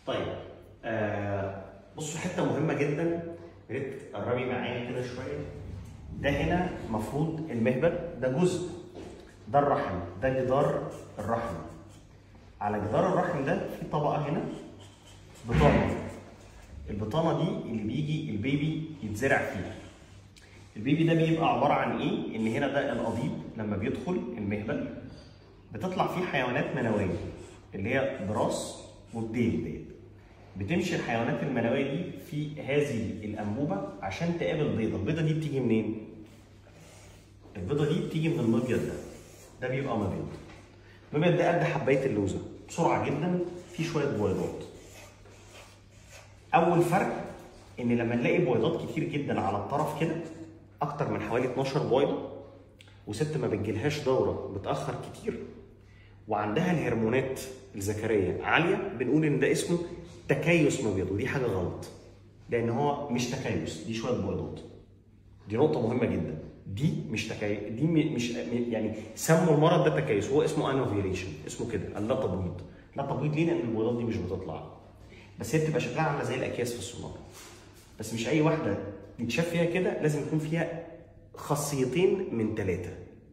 طيب آه بصوا حته مهمه جدا يا ريت تقربي معايا كده شويه ده هنا المفروض المهبل ده جزء ده الرحم ده جدار الرحم على جدار الرحم ده في طبقه هنا بطانه البطانه دي اللي بيجي البيبي يتزرع فيها البيبي ده بيبقى عباره عن ايه ان هنا ده القضيب لما بيدخل المهبل بتطلع فيه حيوانات منويه اللي هي براس والديل ديت بتمشي الحيوانات المنويه دي في هذه الانبوبه عشان تقابل بيضه البيضه دي بتيجي منين البيضه دي بتيجي من المبيض ده ده بيبقى مبيض المبيض ده قد حبايه اللوزه بسرعه جدا في شويه بويضات اول فرق ان لما نلاقي بويضات كتير جدا على الطرف كده اكتر من حوالي 12 بويضه وست ما بتجيلهاش دوره بتاخر كتير وعندها الهرمونات الذكريه عاليه بنقول ان ده اسمه تكيس مبيض ودي حاجه غلط لان هو مش تكيس دي شويه بويضات دي نقطه مهمه جدا دي مش تكيس دي م- مش م- يعني سموا المرض ده تكيس هو اسمه انوفيليشن اسمه كده اللا تبويض لا تبويض ليه لان البويضات دي مش بتطلع بس هي بتبقى شكلها عامله زي الاكياس في السونار بس مش اي واحده يتشاف فيها كده لازم يكون فيها خاصيتين من ثلاثه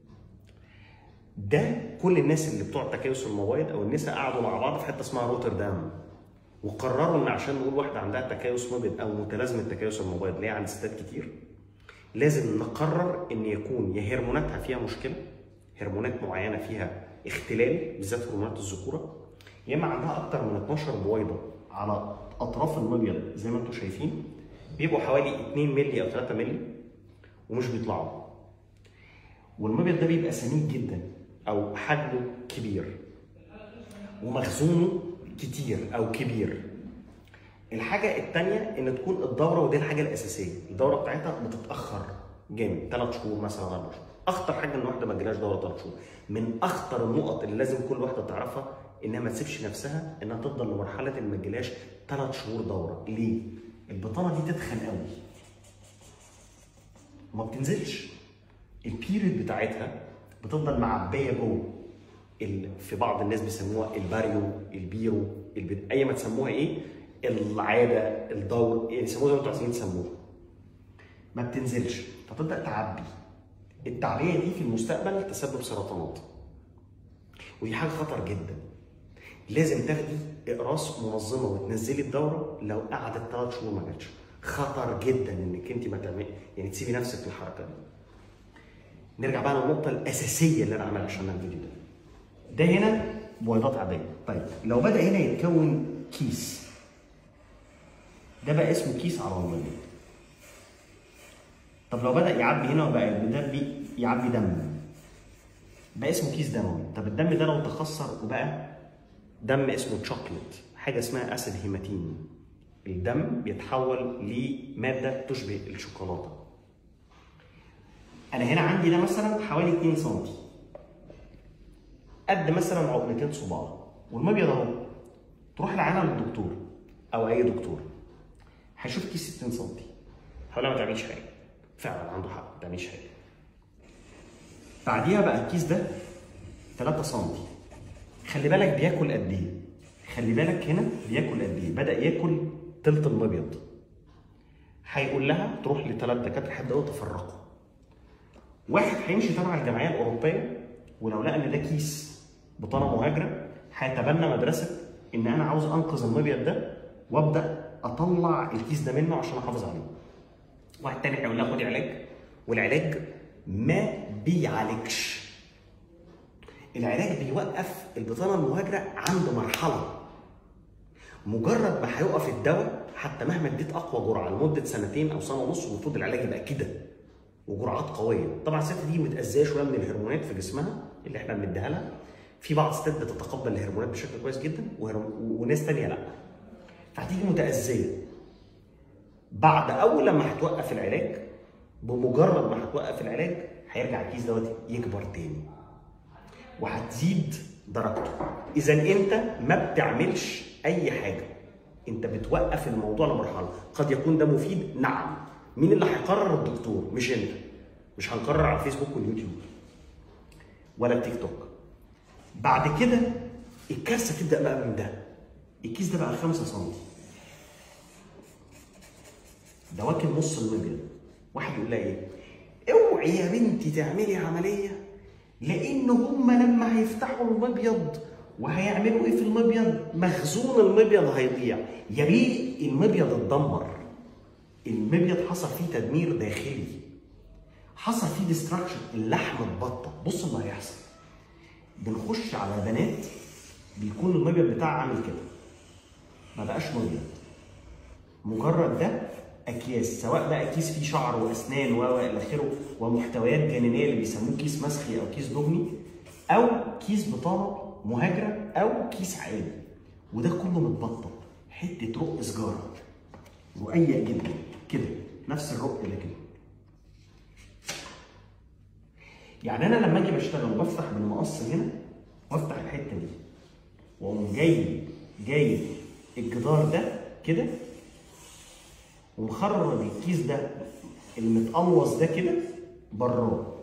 ده كل الناس اللي بتوع تكيس المبايض او النساء قعدوا مع بعض في حته اسمها روتردام وقرروا ان عشان نقول واحده عندها تكيس مبيض او متلازمه تكيس المبايض اللي هي عند ستات كتير لازم نقرر ان يكون يا هرموناتها فيها مشكله هرمونات معينه فيها اختلال بالذات هرمونات الذكوره يا اما عندها اكتر من 12 بويضه على اطراف المبيض زي ما انتم شايفين بيبقوا حوالي 2 مللي او 3 مللي ومش بيطلعوا والمبيض ده بيبقى سمين جدا او حجمه كبير ومخزونه كتير او كبير الحاجة التانية إن تكون الدورة ودي الحاجة الأساسية، الدورة بتاعتها بتتأخر جامد، ثلاث شهور مثلا أربع شهور، أخطر حاجة إن واحدة ما تجيلهاش دورة ثلاث شهور، من أخطر النقط اللي لازم كل واحدة تعرفها إنها ما تسيبش نفسها إنها تفضل لمرحلة إن ما تجيلهاش ثلاث شهور دورة، ليه؟ البطانة دي تتخن قوي. وما بتنزلش. البيريد بتاعتها بتفضل معبية جوه. ال- في بعض الناس بيسموها الباريو، البيرو، الب... أي ما تسموها إيه؟ العاده الدور يعني يسموها زي ما انتوا عايزين تسموها ما بتنزلش فتبدا تعبي التعبيه دي في المستقبل تسبب سرطانات ودي حاجه خطر جدا لازم تاخدي اقراص منظمه وتنزلي الدوره لو قعدت ثلاث شهور ما جاتش خطر جدا انك انت ما تعملي يعني تسيبي نفسك في الحركه دي نرجع بقى للنقطه الاساسيه اللي انا عاملها عشان الفيديو ده ده هنا بويضات عاديه طيب لو بدا هنا يتكون كيس ده بقى اسمه كيس على المبيض طب لو بدا يعبي هنا وبقى ده بي- يعبي دم بقى اسمه كيس دموي طب الدم ده لو تخثر وبقى دم اسمه تشوكلت حاجه اسمها اسيد هيماتين الدم بيتحول لماده تشبه الشوكولاته انا هنا عندي ده مثلا حوالي 2 سم قد مثلا عقلتين صباع والمبيض اهو تروح العيانه للدكتور او اي دكتور هيشوف كيس 60 سم هقول لها ما تعمليش حاجه فعلا عنده حق ما تعمليش حاجه بعديها بقى الكيس ده 3 سم خلي بالك بياكل قد ايه خلي بالك هنا بياكل قد ايه بدا ياكل تلت المبيض هيقول لها تروح لثلاث دكاتره هيبداوا يتفرقوا واحد هيمشي تبع الجمعيه الاوروبيه ولو لقى ان ده كيس بطانه مهاجره هيتبنى مدرسه ان انا عاوز انقذ المبيض ده وابدا اطلع الكيس ده منه عشان احافظ عليه. واحد تاني هيقول لها خدي علاج والعلاج ما بيعالجش. العلاج بيوقف البطانه المهاجره عند مرحله مجرد ما هيقف الدواء حتى مهما اديت اقوى جرعه لمده سنتين او سنه ونص المفروض العلاج يبقى كده وجرعات قويه طبعا الست دي متاذيه شويه من الهرمونات في جسمها اللي احنا بنديها لها في بعض الستات بتتقبل الهرمونات بشكل كويس جدا وهرم- وناس تانية لا فهتيجي متاذيه بعد اول لما هتوقف العلاج بمجرد ما هتوقف العلاج هيرجع الكيس دوت يكبر تاني وهتزيد درجته اذا انت ما بتعملش اي حاجه انت بتوقف الموضوع لمرحله قد يكون ده مفيد نعم مين اللي هيقرر الدكتور مش انت مش هنقرر على الفيسبوك واليوتيوب ولا التيك توك بعد كده الكارثه تبدا بقى من ده الكيس ده بقى 5 سم ده واكل نص المبيض واحد يقول لها ايه اوعي يا بنتي تعملي عمليه لان هم لما هيفتحوا المبيض وهيعملوا ايه في المبيض مخزون المبيض هيضيع يا بيه المبيض اتدمر المبيض حصل فيه تدمير داخلي حصل فيه ديستراكشن اللحم اتبطط بص اللي هيحصل بنخش على بنات بيكون المبيض بتاعها عامل كده ما بقاش مبيض مجرد ده اكياس سواء بقى كيس فيه شعر واسنان و الى اخره ومحتويات جانبيه اللي بيسموه كيس مسخي او كيس دهني او كيس بطانه مهاجره او كيس عادي وده كله متبطط حته رق سجاره رقيق جدا كده نفس الرق ده كده يعني انا لما اجي بشتغل وبفتح بالمقص هنا وافتح الحته دي واقوم جاي جايب الجدار ده كده ومخرج الكيس ده المتقمص ده كده براه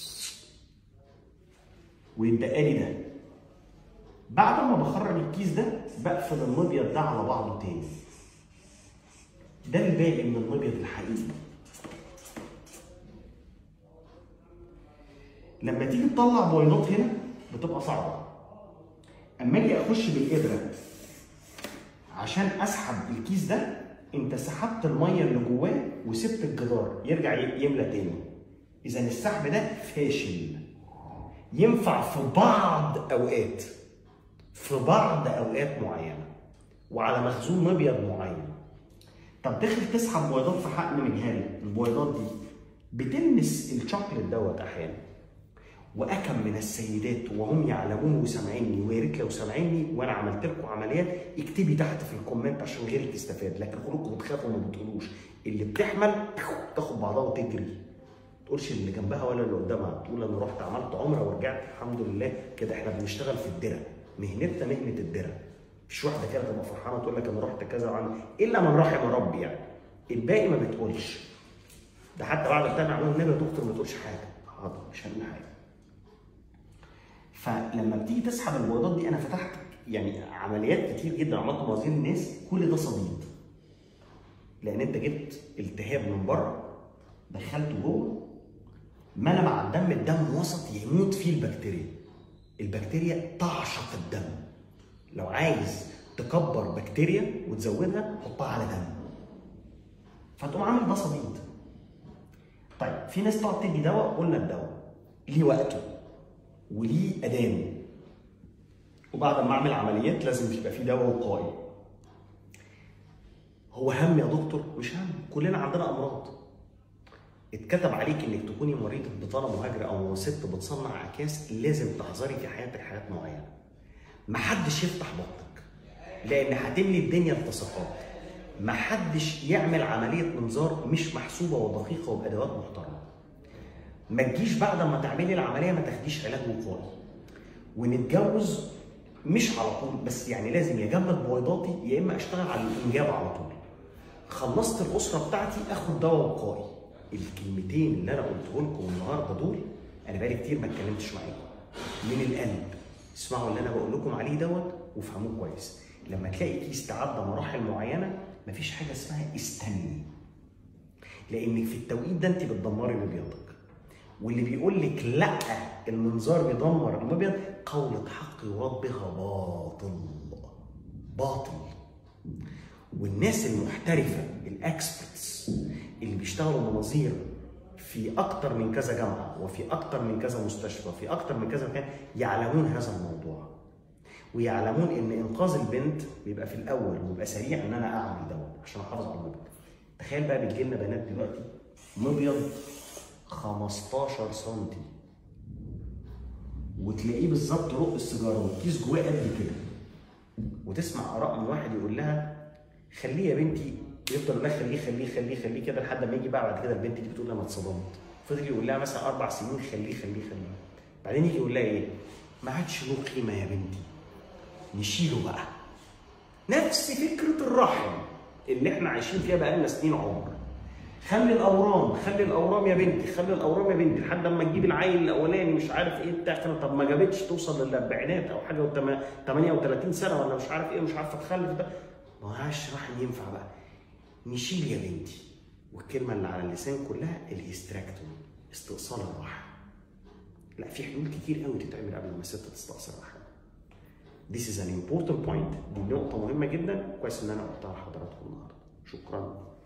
ويتبقى لي ده بعد ما بخرج الكيس ده بقفل المبيض ده على بعضه تاني ده الباقي من المبيض الحقيقي لما تيجي تطلع بويضات هنا بتبقى صعبه اما اجي اخش بالابره عشان اسحب الكيس ده انت سحبت الميه اللي جواه وسبت الجدار يرجع يملى تاني اذا السحب ده فاشل ينفع في بعض اوقات في بعض اوقات معينه وعلى مخزون مبيض معين طب داخل تسحب بويضات في حقن مجهري البويضات دي بتلمس الشوكليت دوت احيانا واكم من السيدات وهم يعلمون وسامعيني ويا ريت لو سامعيني وانا عملت لكم عمليات اكتبي تحت في الكومنت عشان غيرك تستفاد لكن كلكم بتخافوا وما بتقولوش اللي بتحمل تاخد بعضها وتجري ما تقولش اللي جنبها ولا اللي قدامها تقول انا رحت عملت عمره ورجعت الحمد لله كده احنا بنشتغل في الدرع مهنتنا مهنه الدرع مفيش واحده كده تبقى فرحانه تقول لك انا رحت كذا وعمل الا من رحم ربي يعني الباقي ما بتقولش ده حتى بعد ما بتعمل عمليه النبي يا دكتور ما تقولش حاجه حاضر مش هنقول حاجه فلما بتيجي تسحب البويضات دي انا فتحت يعني عمليات كتير جدا عملت موازين الناس كل ده صديد لان انت جبت التهاب من بره دخلته جوه ملى مع الدم الدم وسط يموت فيه البكتيريا البكتيريا تعشق الدم لو عايز تكبر بكتيريا وتزودها حطها على دم فتقوم عامل ده صديد طيب في ناس تقعد تدي دواء قلنا الدواء ليه وقته وليه ادانه وبعد ما اعمل عمليات لازم يبقى في دواء وقائي هو هم يا دكتور مش هم كلنا عندنا امراض اتكتب عليك انك تكوني مريضه بطانه مهاجره او ست بتصنع اكياس لازم تحذري في حياتك حاجات معينه محدش يفتح بطنك لان هتملي الدنيا التصاقات محدش يعمل عمليه منظار مش محسوبه ودقيقه وبادوات محترمه ما تجيش بعد ما تعملي العمليه ما تاخديش علاج وقائي ونتجوز مش على طول بس يعني لازم يا اجمد بويضاتي يا اما اشتغل على الانجاب على طول خلصت الاسره بتاعتي اخد دواء وقائي الكلمتين اللي انا قلته لكم النهارده دول انا بقالي كتير ما اتكلمتش معاكم من القلب اسمعوا اللي انا بقول لكم عليه دوت وافهموه كويس لما تلاقي كيس تعدى مراحل معينه مفيش حاجه اسمها استني لانك في التوقيت ده انت بتدمري مبيضك واللي بيقول لك لا المنظار بيدمر المبيض قولة حق يراد بها باطل باطل والناس المحترفة الاكسبرتس اللي بيشتغلوا مناظير في اكتر من كذا جامعة وفي اكتر من كذا مستشفى وفي اكتر من كذا مكان يعلمون هذا الموضوع ويعلمون ان انقاذ البنت بيبقى في الاول وبيبقى سريع ان انا اعمل دوت عشان احافظ على المبيض تخيل بقى بتجي لنا بنات دلوقتي مبيض 15 سم وتلاقيه بالظبط رق السيجاره والكيس جواه قد كده وتسمع اراء من واحد يقول لها خليه يا بنتي يفضل يقول لها خليه خليه خليه خليه كده لحد ما يجي بقى بعد كده البنت دي بتقول لها انا اتصدمت فضل يقول لها مثلا اربع سنين خليه خليه خليه بعدين يجي يقول لها ايه ما عادش له قيمه يا بنتي نشيله بقى نفس فكره الرحم اللي احنا عايشين فيها بقالنا سنين عمر خلي الاورام خلي الاورام يا بنتي خلي الاورام يا بنتي لحد اما تجيب العيل الاولاني مش عارف ايه بتاع كده طب ما جابتش توصل للاربعينات او حاجه وتم- 38 سنه ولا مش عارف ايه مش عارفه تخلف ده ما هاش رحم ينفع بقى نشيل يا بنتي والكلمه اللي على اللسان كلها الهيستراكتومي استئصال الرحم لا في حلول كتير قوي تتعمل قبل ما الست تستأصل الرحم This is an important point دي نقطة مهمة جدا كويس إن أنا قلتها لحضراتكم النهاردة شكرا